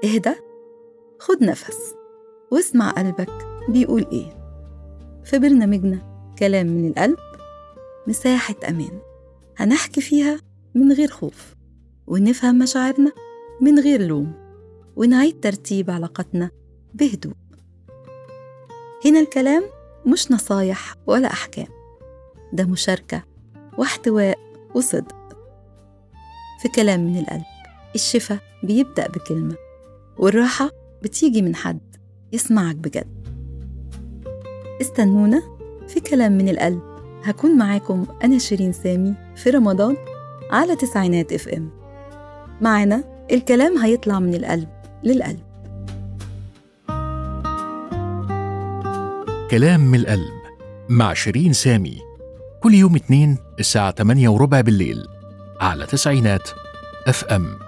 اهدى خد نفس واسمع قلبك بيقول ايه في برنامجنا كلام من القلب مساحة أمان هنحكي فيها من غير خوف ونفهم مشاعرنا من غير لوم ونعيد ترتيب علاقتنا بهدوء هنا الكلام مش نصايح ولا أحكام ده مشاركة واحتواء وصدق في كلام من القلب الشفا بيبدأ بكلمة والراحة بتيجي من حد يسمعك بجد استنونا في كلام من القلب هكون معاكم أنا شيرين سامي في رمضان على تسعينات اف ام معنا الكلام هيطلع من القلب للقلب كلام من القلب مع شيرين سامي كل يوم اثنين الساعة 8 وربع بالليل على تسعينات اف ام